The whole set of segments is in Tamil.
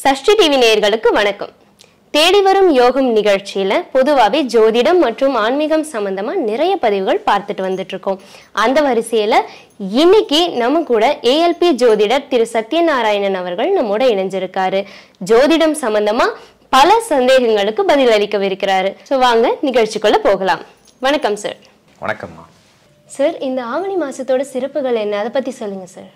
சஷ்டி டிவி நேயர்களுக்கு வணக்கம் தேடி வரும் யோகம் நிகழ்ச்சியில பொதுவாகவே ஜோதிடம் மற்றும் ஆன்மீகம் சம்பந்தமா நிறைய பதிவுகள் பார்த்துட்டு வந்துட்டு இருக்கோம் அந்த வரிசையில இன்னைக்கு நம்ம கூட ஏஎல்பி ஜோதிடர் திரு சத்யநாராயணன் அவர்கள் நம்மோட இணைஞ்சிருக்காரு ஜோதிடம் சம்பந்தமா பல சந்தேகங்களுக்கு பதில் அளிக்கவிருக்கிறாரு ஸோ வாங்க நிகழ்ச்சிக்குள்ள போகலாம் வணக்கம் சார் வணக்கம்மா சார் இந்த ஆவணி மாசத்தோட சிறப்புகள் என்ன அதை பத்தி சொல்லுங்க சார்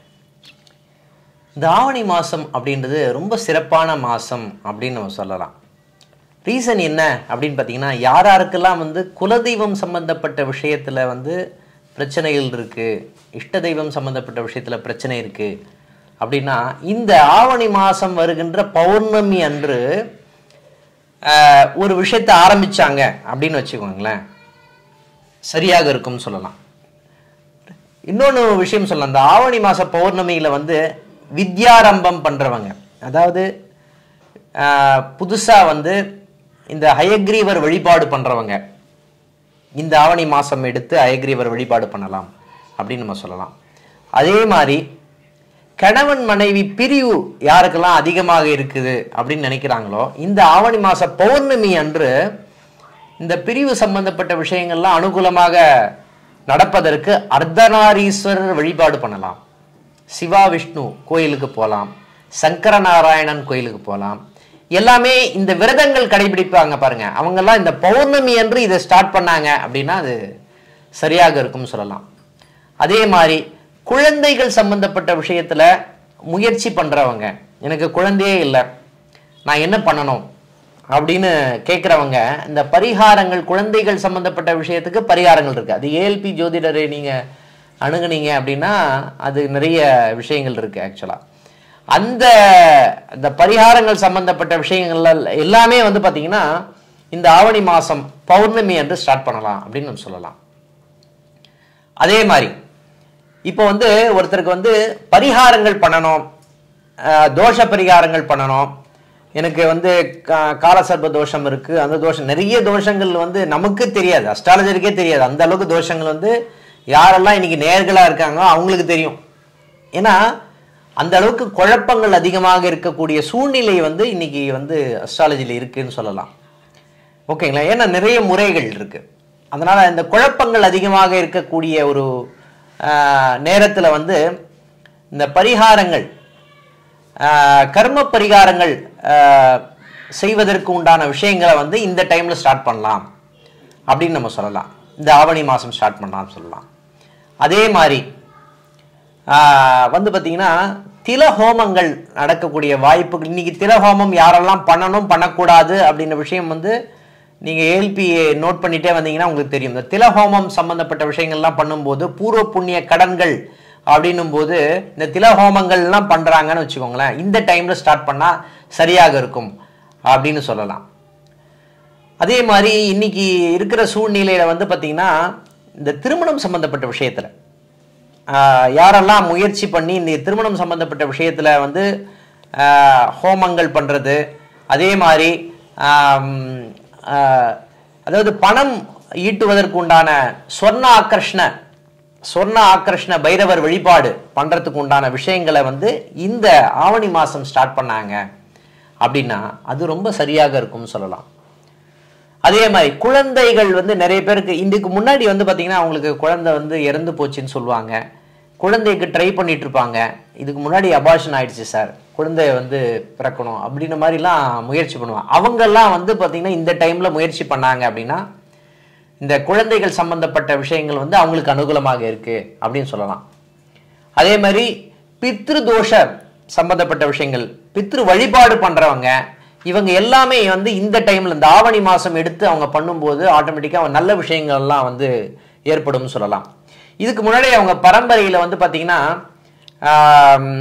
இந்த ஆவணி மாதம் அப்படின்றது ரொம்ப சிறப்பான மாதம் அப்படின்னு நம்ம சொல்லலாம் ரீசன் என்ன அப்படின்னு பார்த்தீங்கன்னா யார் யாருக்கெல்லாம் வந்து குலதெய்வம் சம்பந்தப்பட்ட விஷயத்தில் வந்து பிரச்சனைகள் இருக்குது இஷ்ட தெய்வம் சம்பந்தப்பட்ட விஷயத்தில் பிரச்சனை இருக்குது அப்படின்னா இந்த ஆவணி மாதம் வருகின்ற பௌர்ணமி அன்று ஆஹ், ஒரு விஷயத்தை ஆரம்பிச்சாங்க அப்படின்னு வச்சுக்கோங்களேன் சரியாக இருக்கும்னு சொல்லலாம் இன்னொன்று விஷயம் சொல்லலாம் இந்த ஆவணி மாத பௌர்ணமியில் வந்து வித்யாரம்பம் பண்ணுறவங்க அதாவது புதுசாக வந்து இந்த ஹயக்ரீவர் வழிபாடு பண்ணுறவங்க இந்த ஆவணி மாதம் எடுத்து ஹயக்ரீவர் வழிபாடு பண்ணலாம் அப்படின்னு நம்ம சொல்லலாம் அதே மாதிரி கணவன் மனைவி பிரிவு யாருக்கெல்லாம் அதிகமாக இருக்குது அப்படின்னு நினைக்கிறாங்களோ இந்த ஆவணி மாத பௌர்ணமி அன்று இந்த பிரிவு சம்பந்தப்பட்ட விஷயங்கள்லாம் அனுகூலமாக நடப்பதற்கு அர்த்தநாரீஸ்வரர் வழிபாடு பண்ணலாம் சிவா விஷ்ணு கோயிலுக்கு போகலாம் சங்கரநாராயணன் கோயிலுக்கு போகலாம் எல்லாமே இந்த விரதங்கள் கடைபிடிப்பாங்க பாருங்க அவங்கெல்லாம் இந்த பௌர்ணமி அன்று இதை ஸ்டார்ட் பண்ணாங்க அப்படின்னா அது சரியாக இருக்கும்னு சொல்லலாம் அதே மாதிரி குழந்தைகள் சம்பந்தப்பட்ட விஷயத்துல முயற்சி பண்றவங்க எனக்கு குழந்தையே இல்லை நான் என்ன பண்ணணும் அப்படின்னு கேட்குறவங்க இந்த பரிகாரங்கள் குழந்தைகள் சம்பந்தப்பட்ட விஷயத்துக்கு பரிகாரங்கள் இருக்கு அது ஏஎல்பி ஜோதிடரை நீங்க அணுகுனீங்க அப்படின்னா அது நிறைய விஷயங்கள் இருக்கு ஆக்சுவலா அந்த இந்த பரிகாரங்கள் சம்பந்தப்பட்ட விஷயங்கள்ல எல்லாமே வந்து பாத்தீங்கன்னா இந்த ஆவணி மாசம் பௌர்ணமி என்று ஸ்டார்ட் பண்ணலாம் அப்படின்னு நம்ம சொல்லலாம் அதே மாதிரி இப்போ வந்து ஒருத்தருக்கு வந்து பரிகாரங்கள் பண்ணணும் அஹ், தோஷ பரிகாரங்கள் பண்ணணும் எனக்கு வந்து கா- காலசர்ப்ப தோஷம் இருக்கு அந்த தோஷம் நிறைய தோஷங்கள் வந்து நமக்கு தெரியாது அஸ்ட்ராலஜருக்கே தெரியாது அந்த அளவுக்கு தோஷங்கள் வந்து யாரெல்லாம் இன்னைக்கு நேர்களா இருக்காங்களோ அவங்களுக்கு தெரியும் ஏன்னா அந்த அளவுக்கு குழப்பங்கள் அதிகமாக இருக்கக்கூடிய சூழ்நிலை வந்து இன்னைக்கு வந்து அஸ்ட்ராலஜியில் இருக்குன்னு சொல்லலாம் ஓகேங்களா ஏன்னா நிறைய முறைகள் இருக்கு அதனால இந்த குழப்பங்கள் அதிகமாக இருக்கக்கூடிய ஒரு ஆஹ், நேரத்துல வந்து இந்த பரிகாரங்கள் ஆஹ், கர்ம பரிகாரங்கள் ஆஹ், செய்வதற்கு உண்டான விஷயங்களை வந்து இந்த டைம்ல ஸ்டார்ட் பண்ணலாம் அப்படின்னு நம்ம சொல்லலாம் இந்த ஆவணி மாசம் ஸ்டார்ட் பண்ணலாம்னு சொல்லலாம் அதே மாதிரி ஆஹ், வந்து பார்த்தீங்கன்னா தில ஹோமங்கள் நடக்கக்கூடிய வாய்ப்புகள் இன்னைக்கு தில ஹோமம் யாரெல்லாம் பண்ணணும் பண்ணக்கூடாது அப்படின்ற விஷயம் வந்து நீங்கள் ஏல்பி நோட் பண்ணிட்டே வந்தீங்கன்னா உங்களுக்கு தெரியும் இந்த தில ஹோமம் சம்பந்தப்பட்ட விஷயங்கள்லாம் பண்ணும்போது பூர்வ புண்ணிய கடன்கள் அப்படின்னும் போது இந்த தில ஹோமங்கள்லாம் பண்ணுறாங்கன்னு வச்சுக்கோங்களேன் இந்த டைமில் ஸ்டார்ட் பண்ணால் சரியாக இருக்கும் அப்படின்னு சொல்லலாம் அதே மாதிரி இன்னைக்கு இருக்கிற சூழ்நிலையில வந்து பார்த்தீங்கன்னா இந்த திருமணம் சம்பந்தப்பட்ட விஷயத்துல ஆஹ், யாரெல்லாம் முயற்சி பண்ணி இந்த திருமணம் சம்பந்தப்பட்ட விஷயத்துல வந்து ஆஹ், ஹோமங்கள் பண்றது அதே மாதிரி ஆம், ஆஹ், அதாவது பணம் ஈட்டுவதற்கு உண்டான சொர்ண ஆக்கர்ஷ்ண சொர்ண ஆக்கர்ஷ்ண பைரவர் வழிபாடு பண்றதுக்கு உண்டான விஷயங்களை வந்து இந்த ஆவணி மாசம் ஸ்டார்ட் பண்ணாங்க அப்படின்னா அது ரொம்ப சரியாக இருக்கும்னு சொல்லலாம் அதே மாதிரி குழந்தைகள் வந்து நிறைய பேருக்கு இதுக்கு முன்னாடி வந்து பார்த்தீங்கன்னா அவங்களுக்கு குழந்தை வந்து இறந்து போச்சுன்னு சொல்லுவாங்க குழந்தைக்கு ட்ரை பண்ணிட்டு இருப்பாங்க இதுக்கு முன்னாடி அபார்ஷன் ஆயிடுச்சு சார் குழந்தை வந்து பிறக்கணும் அப்படின்ற மாதிரிலாம் முயற்சி பண்ணுவாங்க அவங்கெல்லாம் வந்து பார்த்தீங்கன்னா இந்த டைம்ல முயற்சி பண்ணாங்க அப்படின்னா இந்த குழந்தைகள் சம்பந்தப்பட்ட விஷயங்கள் வந்து அவங்களுக்கு அனுகூலமாக இருக்கு அப்படின்னு சொல்லலாம் அதே மாதிரி பித்ரு தோஷ சம்பந்தப்பட்ட விஷயங்கள் பித்ரு வழிபாடு பண்றவங்க இவங்க எல்லாமே வந்து இந்த டைம்ல இந்த ஆவணி மாசம் எடுத்து அவங்க பண்ணும்போது ஆட்டோமேட்டிக்கா நல்ல விஷயங்கள் எல்லாம் வந்து ஏற்படும்னு சொல்லலாம் இதுக்கு முன்னாடி அவங்க பரம்பரையில வந்து பாத்தீங்கன்னா ஆம்,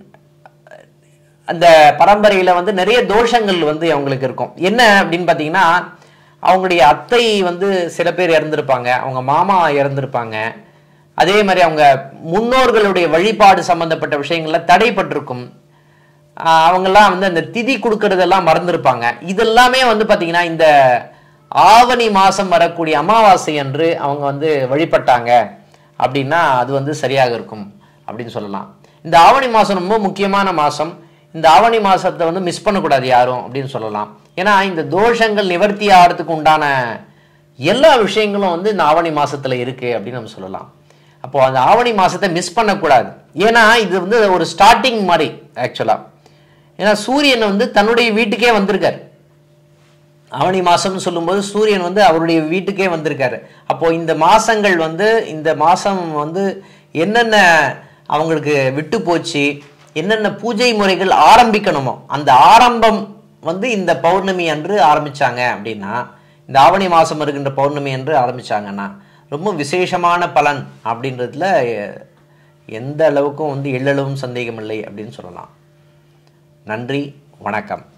அந்த பரம்பரையில வந்து நிறைய தோஷங்கள் வந்து அவங்களுக்கு இருக்கும் என்ன அப்படின்னு பாத்தீங்கன்னா அவங்களுடைய அத்தை வந்து சில பேர் இறந்திருப்பாங்க அவங்க மாமா இறந்திருப்பாங்க அதே மாதிரி அவங்க முன்னோர்களுடைய வழிபாடு சம்பந்தப்பட்ட விஷயங்கள்ல தடைப்பட்டிருக்கும் ஆஹ் அவங்கெல்லாம் வந்து அந்த திதி கொடுக்கறதெல்லாம் மறந்துருப்பாங்க இதெல்லாமே வந்து பாத்தீங்கன்னா இந்த ஆவணி மாசம் வரக்கூடிய அமாவாசை அன்று அவங்க வந்து வழிபட்டாங்க அப்படின்னா அது வந்து சரியாக இருக்கும் அப்படின்னு சொல்லலாம் இந்த ஆவணி மாசம் ரொம்ப முக்கியமான மாசம் இந்த ஆவணி மாசத்தை வந்து மிஸ் பண்ணக்கூடாது யாரும் அப்படின்னு சொல்லலாம் ஏன்னா இந்த தோஷங்கள் நிவர்த்தி ஆகிறதுக்கு உண்டான எல்லா விஷயங்களும் வந்து இந்த ஆவணி மாசத்துல இருக்கு அப்படின்னு நம்ம சொல்லலாம் அப்போ அந்த ஆவணி மாசத்தை மிஸ் பண்ணக்கூடாது ஏன்னா இது வந்து ஒரு ஸ்டார்டிங் மாதிரி ஆக்சுவலா ஏன்னா சூரியன் வந்து தன்னுடைய வீட்டுக்கே வந்திருக்காரு ஆவணி மாசம்னு சொல்லும்போது சூரியன் வந்து அவருடைய வீட்டுக்கே வந்திருக்காரு அப்போ இந்த மாசங்கள் வந்து இந்த மாசம் வந்து என்னென்ன அவங்களுக்கு விட்டு போச்சு என்னென்ன பூஜை முறைகள் ஆரம்பிக்கணுமோ அந்த ஆரம்பம் வந்து இந்த பௌர்ணமி அன்று ஆரம்பிச்சாங்க அப்படின்னா இந்த ஆவணி மாசம் இருக்கின்ற பௌர்ணமி அன்று ஆரம்பிச்சாங்கன்னா ரொம்ப விசேஷமான பலன் அப்படின்றதுல எ- எந்த அளவுக்கும் வந்து எள்ளளவும் சந்தேகம் இல்லை அப்படின்னு சொல்லலாம் நன்றி வணக்கம்